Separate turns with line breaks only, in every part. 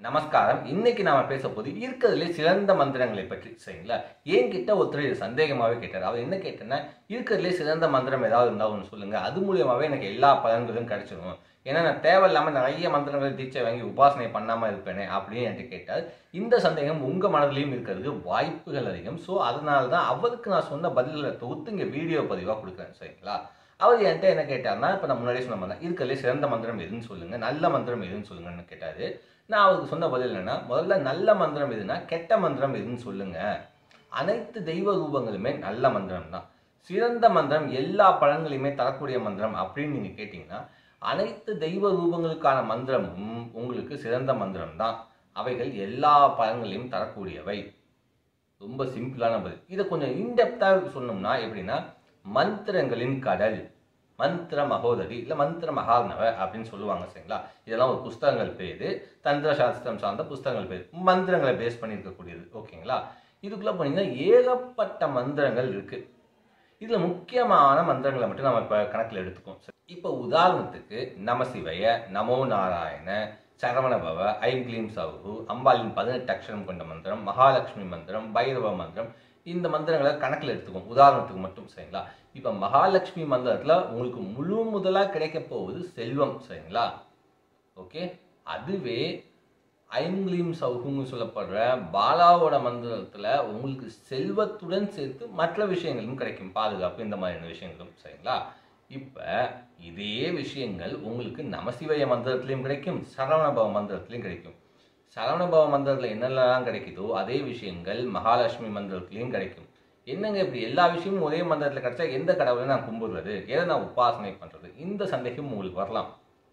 நமஸ்காரம் இன்னைக்கு நாம பேச போது இருக்கிறதுலே சிறந்த மந்திரங்களை பற்றி சரிங்களா என்கிட்ட ஒருத்தர் இது சந்தேகமாவே கேட்டார் அவர் என்ன கேட்டேன்னா இருக்கிறதுலே சிறந்த மந்திரம் ஏதாவது இருந்தா ஒன்று சொல்லுங்க அது மூலியமாவே எனக்கு எல்லா பலன்களும் கிடைச்சிடும் ஏன்னா நான் தேவையில்லாம நிறைய மந்திரங்களை தீட்சை வாங்கி உபாசனை பண்ணாம இருப்பேனே அப்படின்னு என்கிட்ட கேட்டார் இந்த சந்தேகம் உங்க மனதிலையும் இருக்கிறதுக்கு வாய்ப்புகள் அதிகம் ஸோ அதனால தான் அவருக்கு நான் சொன்ன பதில்களை தொகுத்து இங்க வீடியோ பதிவாக கொடுக்குறேன் சரிங்களா அவர் என்கிட்ட என்ன கேட்டார்னா இப்போ நான் முன்னாடியே சொன்ன மாதிரி இருக்கிறதுலே சிறந்த மந்திரம் எதுன்னு சொல்லுங்க நல்ல மந்திரம் எதுன்னு சொல்லுங்கன்னு கேட்டாரு நான் அவருக்கு சொன்ன பதில் என்னன்னா முதல்ல நல்ல மந்திரம் எதுனா கெட்ட மந்திரம் எதுன்னு சொல்லுங்க அனைத்து தெய்வ ரூபங்களுமே நல்ல மந்திரம் தான் சிறந்த மந்திரம் எல்லா பலன்களையுமே தரக்கூடிய மந்திரம் அப்படின்னு நீங்க கேட்டீங்கன்னா அனைத்து தெய்வ ரூபங்களுக்கான மந்திரமும் உங்களுக்கு சிறந்த மந்திரம் தான் அவைகள் எல்லா பலன்களையும் தரக்கூடியவை ரொம்ப சிம்பிளான பதில் இதை கொஞ்சம் இன்டெப்த்தாக சொன்னோம்னா எப்படின்னா மந்திரங்களின் கடல் மந்திர மகோதரி இல்லை மந்திர மகார்ணவ அப்படின்னு சொல்லுவாங்க சரிங்களா இதெல்லாம் ஒரு புஸ்தகங்கள் பேர் தந்திர சாஸ்திரம் சார்ந்த புஸ்தகங்கள் பேர் மந்திரங்களை பேஸ் பண்ணி இருக்கக்கூடியது ஓகேங்களா இதுக்குள்ள போனீங்கன்னா ஏகப்பட்ட மந்திரங்கள் இருக்கு இதுல முக்கியமான மந்திரங்களை மட்டும் நம்ம இப்போ கணக்கில் எடுத்துக்கோம் இப்போ உதாரணத்துக்கு நமசிவய நமோ நாராயண சரவணபவ ஐம் க்ளீம் சவுகு அம்பாலின் பதினெட்டு அக்ஷரம் கொண்ட மந்திரம் மகாலட்சுமி மந்திரம் பைரவ மந்திரம் இந்த மந்திரங்களை கணக்கில் எடுத்துக்கும் உதாரணத்துக்கு மட்டும் சரிங்களா இப்போ மகாலட்சுமி மந்திரத்தில் உங்களுக்கு முழு முதலாக கிடைக்க போவது செல்வம் சரிங்களா ஓகே அதுவே ஐம்லீம் சவுகுன்னு சொல்லப்படுற பாலாவோட மந்திரத்தில் உங்களுக்கு செல்வத்துடன் சேர்த்து மற்ற விஷயங்களும் கிடைக்கும் பாதுகாப்பு இந்த மாதிரியான விஷயங்களும் சரிங்களா இப்போ இதே விஷயங்கள் உங்களுக்கு நமசிவய மந்திரத்திலையும் கிடைக்கும் சரவணபவ மந்திரத்திலையும் கிடைக்கும் சரவணபவ மந்திரத்தில் என்னெல்லாம் கிடைக்குதோ அதே விஷயங்கள் மகாலட்சுமி மந்திரத்திலையும் கிடைக்கும் என்னங்க இப்படி எல்லா விஷயமும் ஒரே மந்திரத்தில் கிடைச்சா எந்த கடவுளை நான் கும்பிடுறது எதை நான் உபாசனை பண்ணுறது இந்த சந்தேகம் உங்களுக்கு வரலாம்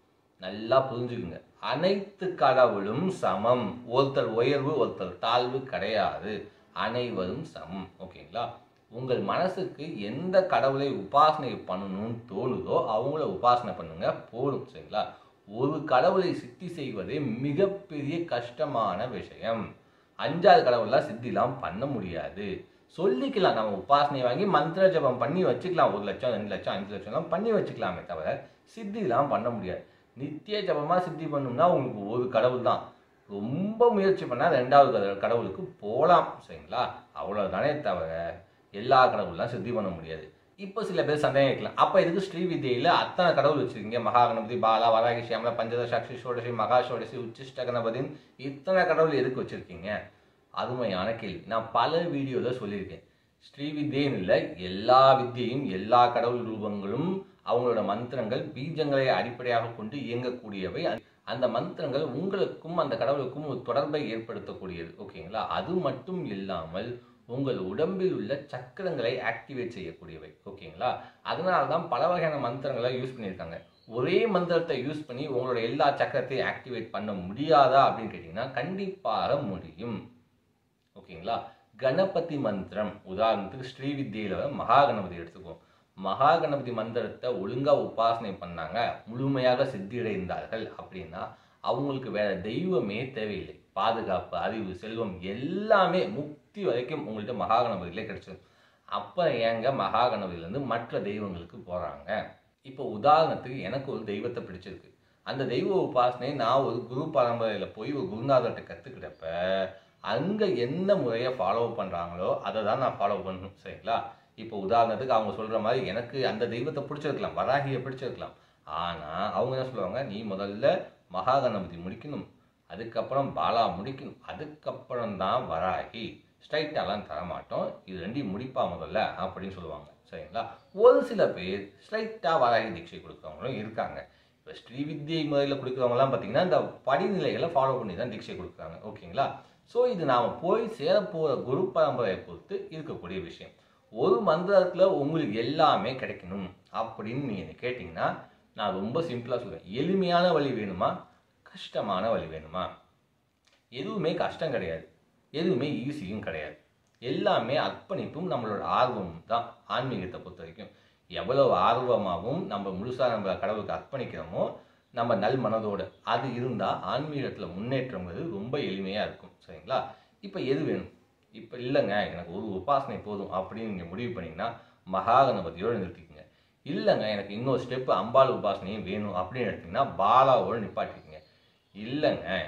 நல்லா புரிஞ்சுக்குங்க அனைத்து கடவுளும் சமம் ஒருத்தர் உயர்வு ஒருத்தர் தாழ்வு கிடையாது அனைவரும் சமம் ஓகேங்களா உங்கள் மனசுக்கு எந்த கடவுளை உபாசனை பண்ணணும்னு தோணுதோ அவங்கள உபாசனை பண்ணுங்க போதும் சரிங்களா ஒரு கடவுளை சித்தி செய்வதே மிகப்பெரிய கஷ்டமான விஷயம் அஞ்சாறு கடவுள்லாம் சித்திலாம் பண்ண முடியாது சொல்லிக்கலாம் நம்ம உபாசனை வாங்கி மந்திர ஜபம் பண்ணி வச்சுக்கலாம் ஒரு லட்சம் ரெண்டு லட்சம் அஞ்சு லட்சம்லாம் பண்ணி வச்சுக்கலாமே தவிர சித்திலாம் பண்ண முடியாது நித்திய ஜபமா சித்தி பண்ணணும்னா உங்களுக்கு ஒரு கடவுள் தான் ரொம்ப முயற்சி பண்ணால் ரெண்டாவது கட- கடவுளுக்கு போகலாம் சரிங்களா அவ்வளோதானே தவிர எல்லா கடவுள்லாம் சித்தி பண்ண முடியாது இப்போ சில பேர் சந்தேகம் வைக்கலாம் அப்போ இதுக்கு ஸ்ரீ வித்யில அத்தனை கடவுள் வச்சிருக்கீங்க மகா கணபதி பாலா வராகி சியாமலா பஞ்சதசாட்சி சோடசி மகா சோடசி உச்சிஷ்ட கணபதின்னு இத்தனை கடவுள் எதுக்கு வச்சிருக்கீங்க அருமையான கேள்வி நான் பல வீடியோவில் சொல்லியிருக்கேன் ஸ்ரீ வித்யன்னு இல்லை எல்லா வித்தியையும் எல்லா கடவுள் ரூபங்களும் அவங்களோட மந்திரங்கள் பீஜங்களை அடிப்படையாக கொண்டு இயங்கக்கூடியவை அந்த மந்திரங்கள் உங்களுக்கும் அந்த கடவுளுக்கும் ஒரு தொடர்பை ஏற்படுத்தக்கூடியது ஓகேங்களா அது மட்டும் இல்லாமல் உங்கள் உடம்பில் உள்ள சக்கரங்களை ஆக்டிவேட் செய்யக்கூடியவை ஓகேங்களா அதனால தான் பல வகையான மந்திரங்களை யூஸ் பண்ணியிருக்காங்க ஒரே மந்திரத்தை யூஸ் பண்ணி உங்களோட எல்லா சக்கரத்தையும் ஆக்டிவேட் பண்ண முடியாதா அப்படின்னு கேட்டிங்கன்னா கண்டிப்பாக முடியும் ஓகேங்களா கணபதி மந்திரம் உதாரணத்துக்கு ஸ்ரீவித்யில மகா கணபதி எடுத்துக்குவோம் மகா கணபதி மந்திரத்தை ஒழுங்கா உபாசனை பண்ணாங்க முழுமையாக சித்தியடைந்தார்கள் அப்படின்னா அவங்களுக்கு வேற தெய்வமே தேவையில்லை பாதுகாப்பு அறிவு செல்வம் எல்லாமே முக்தி வரைக்கும் உங்கள்கிட்ட மகா கணபதியிலே கிடைச்சிடும் அப்ப ஏங்க மகா கணபதியிலேருந்து மற்ற தெய்வங்களுக்கு போறாங்க இப்போ உதாரணத்துக்கு எனக்கு ஒரு தெய்வத்தை பிடிச்சிருக்கு அந்த தெய்வ உபாசனை நான் ஒரு குரு பரம்பரையில போய் ஒரு குருநாதர்கிட்ட கத்துக்கிட்டப்ப அங்க என்ன முறையை ஃபாலோ பண்றாங்களோ அதை தான் நான் ஃபாலோ பண்ணணும் சரிங்களா இப்போ உதாரணத்துக்கு அவங்க சொல்ற மாதிரி எனக்கு அந்த தெய்வத்தை பிடிச்சிருக்கலாம் வராகியை பிடிச்சிருக்கலாம் ஆனா அவங்க என்ன சொல்லுவாங்க நீ முதல்ல மகா கணபதி முடிக்கணும் அதுக்கப்புறம் பாலா முடிக்கணும் அதுக்கப்புறம் தான் வராகி ஸ்ட்ரைட்டாலாம் தரமாட்டோம் இது ரெண்டையும் முடிப்பா முதல்ல அப்படின்னு சொல்லுவாங்க சரிங்களா ஒரு சில பேர் ஸ்ட்ரைட்டாக வராகி தீட்சை கொடுக்குறவங்களும் இருக்காங்க இப்போ ஸ்ரீவித்யை முறையில் கொடுக்குறவங்கலாம் பார்த்தீங்கன்னா இந்த படிநிலைகளை ஃபாலோ பண்ணி தான் தீட்சை கொடுக்குறாங்க ஓகேங்களா ஸோ இது நாம் போய் சேரப்போகிற குரு பரம்பரையை பொறுத்து இருக்கக்கூடிய விஷயம் ஒரு மந்திரத்தில் உங்களுக்கு எல்லாமே கிடைக்கணும் அப்படின்னு நீங்கள் கேட்டிங்கன்னா நான் ரொம்ப சிம்பிளாக சொல்லுவேன் எளிமையான வழி வேணுமா கஷ்டமான வழி வேணுமா எதுவுமே கஷ்டம் கிடையாது எதுவுமே ஈஸியும் கிடையாது எல்லாமே அர்ப்பணிப்பும் நம்மளோட ஆர்வமும் தான் ஆன்மீகத்தை பொறுத்த வரைக்கும் எவ்வளவு ஆர்வமாகவும் நம்ம முழுசாக நம்ம கடவுளுக்கு அர்ப்பணிக்கிறோமோ நம்ம நல் மனதோட அது இருந்தால் ஆன்மீகத்தில் முன்னேற்றங்கிறது ரொம்ப எளிமையாக இருக்கும் சரிங்களா இப்போ எது வேணும் இப்போ இல்லைங்க எனக்கு ஒரு உபாசனை போதும் அப்படின்னு நீங்கள் முடிவு பண்ணீங்கன்னா மகாகணபதியோடு நிறுத்திக்கங்க இல்லைங்க எனக்கு இன்னொரு ஸ்டெப்பு அம்பாள் உபாசனையும் வேணும் அப்படின்னு எடுத்தீங்கன்னா பாலாவோடு நிப்பாட்டிக்கங்க இல்லைங்க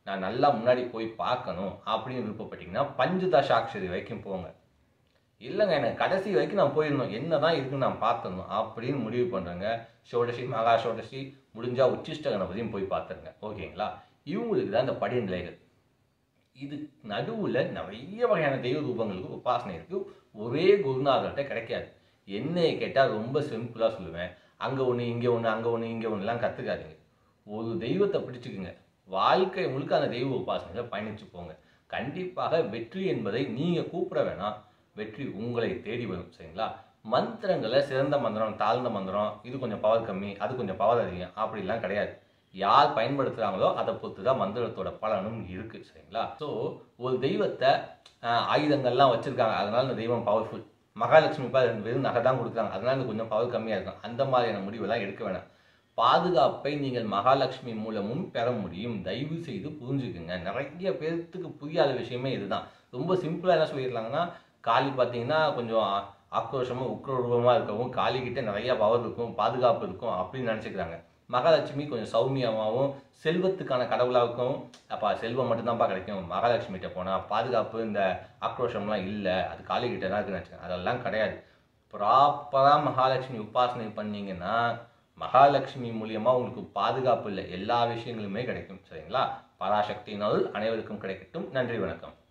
நான் நல்லா முன்னாடி போய் பார்க்கணும் அப்படின்னு விருப்பப்பட்டீங்கன்னா பஞ்சதசாட்சரி வரைக்கும் போங்க இல்லைங்க எனக்கு கடைசி வரைக்கும் நான் போயிருந்தோம் என்ன தான் இருக்குன்னு நான் பார்த்துடணும் அப்படின்னு முடிவு பண்ணுறேங்க ஷோடசி மகா ஷோடசி முடிஞ்சால் உச்சிஷ்ட கணபதியும் போய் பார்த்துருங்க ஓகேங்களா இவங்களுக்கு தான் இந்த படிநிலைகள் இது நடுவில் நிறைய வகையான தெய்வ ரூபங்களுக்கு உபாசனை இருக்குது ஒரே குருநாதர்கிட்ட கிடைக்காது என்னையை கேட்டால் ரொம்ப சிம்பிளாக சொல்லுவேன் அங்கே ஒன்று இங்கே ஒன்று அங்கே ஒன்று இங்கே ஒன்றுலாம் கற்றுக்காதீங்க ஒரு தெய்வத்தை பிடிச்சிக்குங்க வாழ்க்கை முழுக்க அந்த தெய்வ உபாசனையில் பயணிச்சு போங்க கண்டிப்பாக வெற்றி என்பதை நீங்கள் கூப்பிட வேணாம் வெற்றி உங்களை தேடி வரும் சரிங்களா மந்திரங்களை சிறந்த மந்திரம் தாழ்ந்த மந்திரம் இது கொஞ்சம் பவர் கம்மி அது கொஞ்சம் பவர் அதிகம் அப்படிலாம் கிடையாது யார் பயன்படுத்துகிறாங்களோ அதை பொறுத்து தான் மந்திரத்தோட பலனும் இருக்கு சரிங்களா ஸோ ஒரு தெய்வத்தை ஆஹ், ஆயுதங்கள்லாம் வச்சிருக்காங்க அதனால இந்த தெய்வம் பவர்ஃபுல் மகாலட்சுமி பா வெறும் நகை தான் கொடுக்குறாங்க அதனால இது கொஞ்சம் பவர் கம்மியாக இருக்கும் அந்த மாதிரியான முடிவெல்லாம் எடுக்க வேணாம் பாதுகாப்பை நீங்கள் மகாலட்சுமி மூலமும் பெற முடியும் தயவு செய்து புரிஞ்சுக்குங்க நிறைய பேர்த்துக்கு புரியாத விஷயமே இதுதான் ரொம்ப சிம்பிளாக என்ன சொல்லிடுறாங்கன்னா காளி பார்த்தீங்கன்னா கொஞ்சம் ஆ- ஆக்ரோஷமாக உக்ரூபமாக இருக்கவும் காளி கிட்ட நிறைய பவர் இருக்கும் பாதுகாப்பு இருக்கும் அப்படின்னு நினச்சிக்கிறாங்க மகாலட்சுமி கொஞ்சம் சௌமியமாகவும் செல்வத்துக்கான கடவுளாகவும் அப்பா செல்வம் மட்டும்தான்ப்பா கிடைக்கும் மகாலட்சுமிகிட்ட போனால் பாதுகாப்பு இந்த ஆக்ரோஷம்லாம் இல்லை அது காளி கிட்ட தான் இருக்குன்னு நினச்சிக்கேன் அதெல்லாம் கிடையாது ப்ராப்பராக மகாலட்சுமி உபாசனை பண்ணீங்கன்னா மகாலட்சுமி மூலியமா உங்களுக்கு பாதுகாப்பு இல்லை எல்லா விஷயங்களுமே கிடைக்கும் சரிங்களா பராசக்தியினால் அனைவருக்கும் கிடைக்கட்டும் நன்றி வணக்கம்